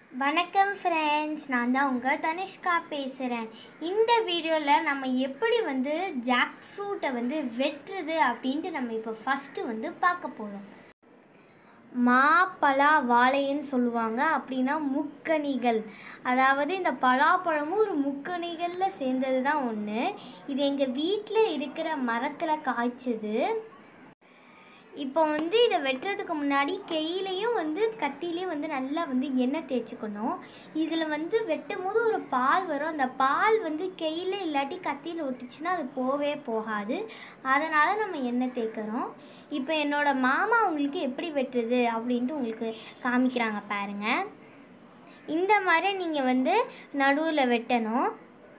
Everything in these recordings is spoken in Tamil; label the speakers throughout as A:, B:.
A: வணக்கம் ஃப்ரெண்ட்ஸ் நான் தான் உங்கள் தனிஷ்கா பேசுகிறேன் இந்த வீடியோவில் நம்ம எப்படி வந்து ஜாக் ஃப்ரூட்டை வந்து வெட்டுறது அப்படின்ட்டு நம்ம இப்போ ஃபஸ்ட்டு வந்து பார்க்க போகிறோம் மா பலா வாழைன்னு சொல்லுவாங்க அப்படின்னா முக்கணிகள் அதாவது இந்த பலாப்பழமும் ஒரு முக்கணிகளில் சேர்ந்தது தான் ஒன்று இது எங்கள் வீட்டில் இருக்கிற மரத்தில் காய்ச்சது இப்போ வந்து இதை வெட்டுறதுக்கு முன்னாடி கையிலையும் வந்து கத்திலையும் வந்து நல்லா வந்து எண்ணெய் தேய்ச்சிக்கணும் இதில் வந்து வெட்டும் போது ஒரு பால் வரும் அந்த பால் வந்து கையில் இல்லாட்டி கத்தியில் ஒட்டுச்சுன்னா அது போவே போகாது அதனால் நம்ம எண்ணெய் தேய்க்கிறோம் இப்போ என்னோட மாமா உங்களுக்கு எப்படி வெட்டுறது அப்படின்ட்டு உங்களுக்கு காமிக்கிறாங்க பாருங்கள் இந்த மாதிரி நீங்கள் வந்து நடுவில் வெட்டணும்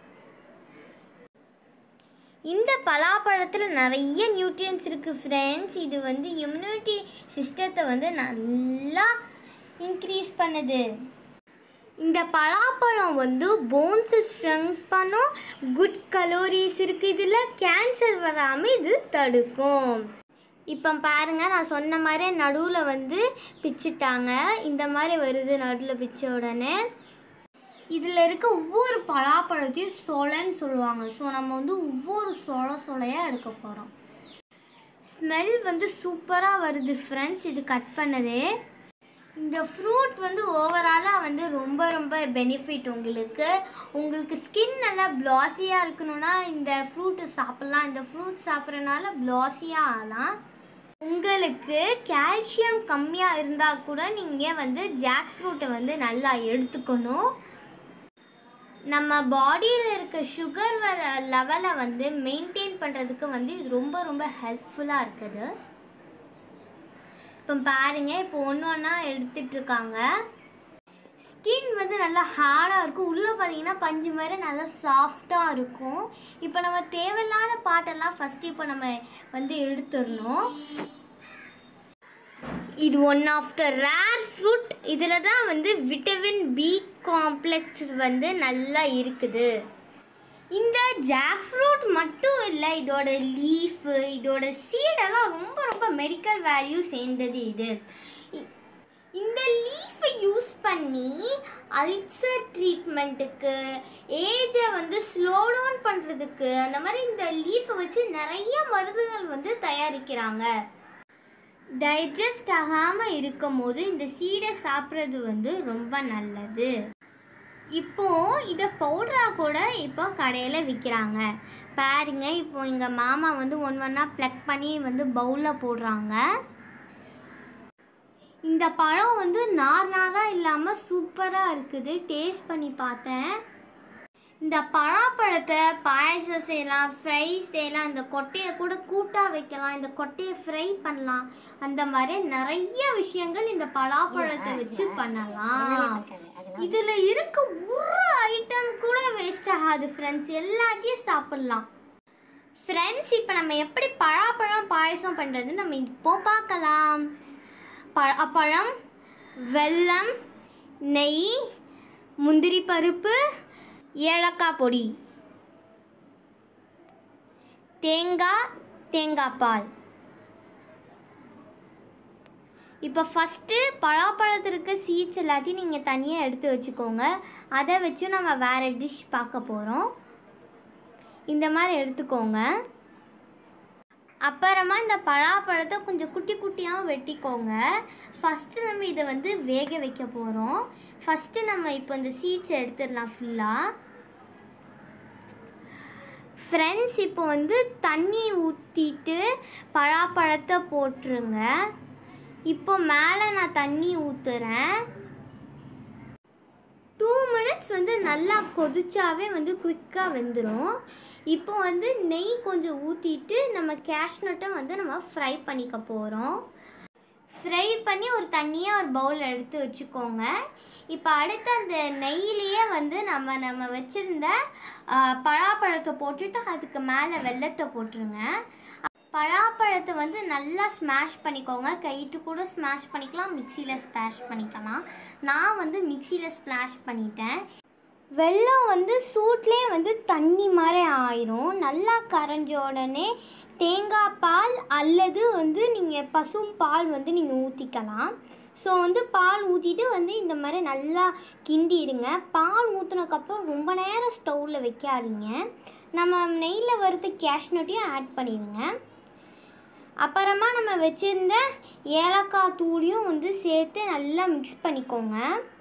A: இந்த பலாப்பழத்தில் நிறைய நியூட்ரியன்ஸ் இருக்குது ஃப்ரெண்ட்ஸ் இது வந்து இம்யூனிட்டி சிஸ்டத்தை வந்து நல்லா இன்க்ரீஸ் பண்ணுது இந்த பலாப்பழம் வந்து போன்ஸை ஸ்ட்ரெங் பண்ணும் குட் கலோரிஸ் இருக்குது இதில் கேன்சர் வராமல் இது தடுக்கும் இப்போ பாருங்க நான் சொன்ன மாதிரி நடுவில் வந்து பிச்சுட்டாங்க இந்த மாதிரி வருது நடுவில் பிச்ச உடனே இதில் இருக்க ஒவ்வொரு பலாப்பழத்தையும் சொலைன்னு சொல்லுவாங்க ஸோ நம்ம வந்து ஒவ்வொரு சொல சொலையாக எடுக்க போகிறோம் ஸ்மெல் வந்து சூப்பராக வருது ஃப்ரெண்ட்ஸ் இது கட் பண்ணதே இந்த ஃப்ரூட் வந்து ஓவராலாக வந்து ரொம்ப ரொம்ப பெனிஃபிட் உங்களுக்கு உங்களுக்கு ஸ்கின் நல்லா ப்ளாஸியாக இருக்கணும்னா இந்த ஃப்ரூட்டை சாப்பிட்லாம் இந்த ஃப்ரூட் சாப்பிட்றதுனால ப்ளாஸியாக ஆகலாம் உங்களுக்கு கால்சியம் கம்மியாக இருந்தால் கூட நீங்கள் வந்து ஜாக் ஃப்ரூட்டை வந்து நல்லா எடுத்துக்கணும் நம்ம பாடியில் இருக்க சுகர் வர லெவலை வந்து மெயின்டைன் பண்ணுறதுக்கு வந்து இது ரொம்ப ரொம்ப ஹெல்ப்ஃபுல்லாக இருக்குது இப்போ பாருங்க இப்போ ஒன்று ஒன்றா எடுத்துட்டு இருக்காங்க ஸ்கின் வந்து நல்லா ஹார்டாக இருக்கும் உள்ளே பார்த்தீங்கன்னா பஞ்சு மாதிரி நல்லா சாஃப்டாக இருக்கும் இப்போ நம்ம தேவையில்லாத பாட்டெல்லாம் ஃபஸ்ட்டு இப்போ நம்ம வந்து எடுத்துடணும் இது one of the rare fruit இதில் தான் வந்து விட்டமின் பி காம்ப்ளெக்ஸ் வந்து நல்லா இருக்குது இந்த ஜாக் ஃப்ரூட் மட்டும் இல்லை இதோட லீஃபு இதோட சீடெல்லாம் ரொம்ப ரொம்ப மெடிக்கல் வேல்யூ சேர்ந்தது இது இ- இந்த லீஃபை யூஸ் பண்ணி அல்சர் ட்ரீட்மெண்ட்டுக்கு ஏஜை வந்து ஸ்லோ டவுன் பண்ணுறதுக்கு அந்த மாதிரி இந்த லீஃபை வச்சு நிறைய மருந்துகள் வந்து தயாரிக்கிறாங்க டைஜஸ்ட் ஆகாமல் இருக்கும் போது இந்த சீடை சாப்பிட்றது வந்து ரொம்ப நல்லது இப்போ இதை பவுடராக கூட இப்போ கடையில் விற்கிறாங்க பாருங்க இப்போ எங்கள் மாமா வந்து ஒன் ஒன்றா ப்ளக் பண்ணி வந்து பவுலில் போடுறாங்க இந்த பழம் வந்து நார் நாராக இல்லாமல் சூப்பராக இருக்குது டேஸ்ட் பண்ணி பார்த்தேன் இந்த பழாப்பழத்தை பாயசம் செய்யலாம் ஃப்ரை செய்யலாம் இந்த கொட்டையை கூட கூட்டாக வைக்கலாம் இந்த கொட்டையை ஃப்ரை பண்ணலாம் அந்த மாதிரி நிறைய விஷயங்கள் இந்த பலாப்பழத்தை வச்சு பண்ணலாம் இதில் இருக்க ஒரு ஐட்டம் கூட வேஸ்ட் ஆகாது ஃப்ரெண்ட்ஸ் எல்லாத்தையும் சாப்பிட்லாம் ஃப்ரெண்ட்ஸ் இப்போ நம்ம எப்படி பழாப்பழம் பாயசம் பண்ணுறது நம்ம இப்போ பார்க்கலாம் பழம் வெல்லம் நெய் முந்திரி பருப்பு ஏலக்காய் பொடி தேங்காய் தேங்காய் பால் இப்போ ஃபஸ்ட்டு பலாப்பழத்தில் இருக்க சீட்ஸ் எல்லாத்தையும் நீங்கள் தனியாக எடுத்து வச்சுக்கோங்க அதை வச்சு நம்ம வேறு டிஷ் பார்க்க போகிறோம் இந்த மாதிரி எடுத்துக்கோங்க அப்புறமா இந்த பலாப்பழத்தை கொஞ்சம் குட்டி குட்டியாக வெட்டிக்கோங்க ஃபஸ்ட்டு நம்ம இதை வந்து வேக வைக்க போகிறோம் ஃபஸ்ட்டு நம்ம இப்போ இந்த சீட்ஸ் எடுத்துடலாம் ஃபுல்லாக ஃப்ரெண்ட்ஸ் இப்போ வந்து தண்ணி ஊற்றிட்டு பலாப்பழத்தை போட்டுருங்க இப்போ மேலே நான் தண்ணி ஊற்றுறேன் டூ மினிட்ஸ் வந்து நல்லா கொதிச்சாவே வந்து குயிக்காக வெந்துடும் இப்போ வந்து நெய் கொஞ்சம் ஊற்றிட்டு நம்ம கேஷ்நட்டை வந்து நம்ம ஃப்ரை பண்ணிக்க போகிறோம் ஃப்ரை பண்ணி ஒரு தண்ணியாக ஒரு பவுல் எடுத்து வச்சுக்கோங்க இப்போ அடுத்து அந்த நெய்யிலேயே வந்து நம்ம நம்ம வச்சுருந்த பழாப்பழத்தை போட்டுட்டு அதுக்கு மேலே வெல்லத்தை போட்டுருங்க பழாப்பழத்தை வந்து நல்லா ஸ்மாஷ் பண்ணிக்கோங்க கைட்டு கூட ஸ்மாஷ் பண்ணிக்கலாம் மிக்சியில் ஸ்மாஷ் பண்ணிக்கலாம் நான் வந்து மிக்சியில் ஸ்மாஷ் பண்ணிட்டேன் வெல்லம் வந்து சூட்லேயே வந்து தண்ணி மாதிரி ஆயிரும் நல்லா கரைஞ்ச உடனே தேங்காய் பால் அல்லது வந்து நீங்கள் பசும் பால் வந்து நீங்கள் ஊற்றிக்கலாம் ஸோ வந்து பால் ஊற்றிட்டு வந்து இந்த மாதிரி நல்லா கிண்டிடுங்க பால் ஊற்றுனதுக்கப்புறம் ரொம்ப நேரம் ஸ்டவ்வில் வைக்காதீங்க நம்ம நெய்யில் வறுத்த கேஷ்நட்டையும் ஆட் பண்ணிடுங்க அப்புறமா நம்ம வச்சுருந்த ஏலக்காய் தூளியும் வந்து சேர்த்து நல்லா மிக்ஸ் பண்ணிக்கோங்க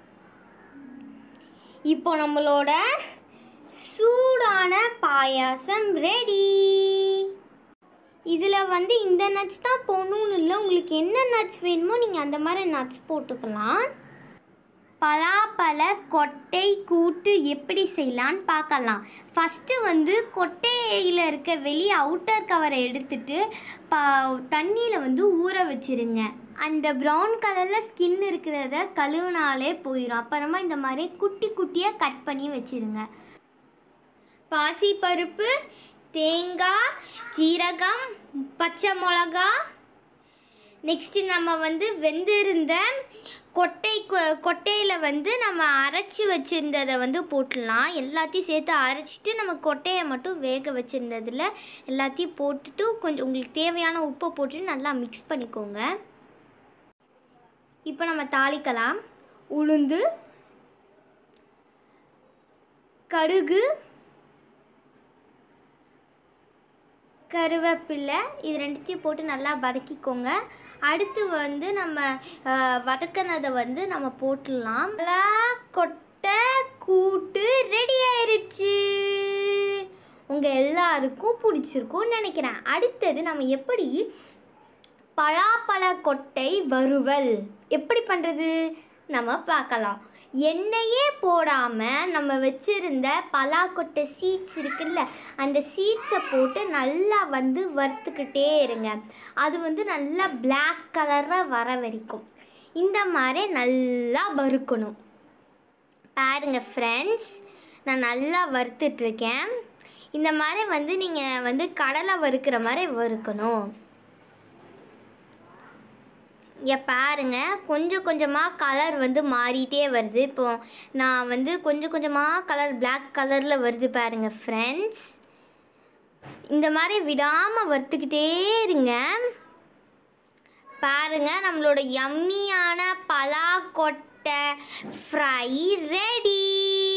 A: இப்போ நம்மளோட சூடான பாயாசம் ரெடி இதில் வந்து இந்த நட்ஸ் தான் போடணும்னு இல்லை உங்களுக்கு என்ன நட்ஸ் வேணுமோ நீங்கள் அந்த மாதிரி நட்ஸ் போட்டுக்கலாம் பலாப்பழ கொட்டை கூட்டு எப்படி செய்யலான்னு பார்க்கலாம் ஃபஸ்ட்டு வந்து கொட்டையில் இருக்க வெளியே அவுட்டர் கவரை எடுத்துட்டு ப தண்ணியில் வந்து ஊற வச்சிருங்க அந்த ப்ரௌன் கலரில் ஸ்கின் இருக்கிறத கழுவுனாலே போயிடும் அப்புறமா இந்த மாதிரி குட்டி குட்டியாக கட் பண்ணி வச்சிருங்க பாசிப்பருப்பு தேங்காய் ஜீரகம் பச்சை மிளகா நெக்ஸ்ட்டு நம்ம வந்து வெந்திருந்த கொட்டை கொ- கொட்டையில் வந்து நம்ம அரைச்சி வச்சுருந்ததை வந்து போட்டுடலாம் எல்லாத்தையும் சேர்த்து அரைச்சிட்டு நம்ம கொட்டையை மட்டும் வேக வச்சுருந்ததில் எல்லாத்தையும் போட்டுட்டு கொஞ்சம் உங்களுக்கு தேவையான உப்பை போட்டுட்டு நல்லா மிக்ஸ் பண்ணிக்கோங்க இப்போ நம்ம தாளிக்கலாம் உளுந்து கடுகு கருவேப்பிலை இது ரெண்டுத்தையும் போட்டு நல்லா வதக்கிக்கோங்க அடுத்து வந்து நம்ம அஹ், வதக்குனதை வந்து நம்ம போட்டுடலாம் நல்லா கொட்டை கூட்டு ரெடி ஆயிருச்சு உங்கள் எல்லாருக்கும் பிடிச்சிருக்கும்னு நினைக்கிறேன் அடுத்தது நம்ம எப்படி பலாப்பழ கொட்டை வறுவல் எப்படி பண்ணுறது நம்ம பார்க்கலாம் எண்ணெயே போடாமல் நம்ம வச்சுருந்த பலாக்கொட்டை சீட்ஸ் இருக்குல்ல அந்த சீட்ஸை போட்டு நல்லா வந்து வறுத்துக்கிட்டே இருங்க அது வந்து நல்லா பிளாக் கலரில் வர வரைக்கும் இந்த மாதிரி நல்லா வறுக்கணும் பாருங்க ஃப்ரெண்ட்ஸ் நான் நல்லா வறுத்துட்ருக்கேன் இந்த மாதிரி வந்து நீங்கள் வந்து கடலை வறுக்கிற மாதிரி வறுக்கணும் இங்கே பாருங்க கொஞ்சம் கொஞ்சமாக கலர் வந்து மாறிட்டே வருது இப்போ நான் வந்து கொஞ்சம் கொஞ்சமாக கலர் Black கலரில் வருது பாருங்க ஃப்ரெண்ட்ஸ் இந்த மாதிரி விடாமல் வறுத்துக்கிட்டே இருங்க பாருங்க நம்மளோட யம்மியான பலாக்கொட்டை ஃப்ரை ரெடி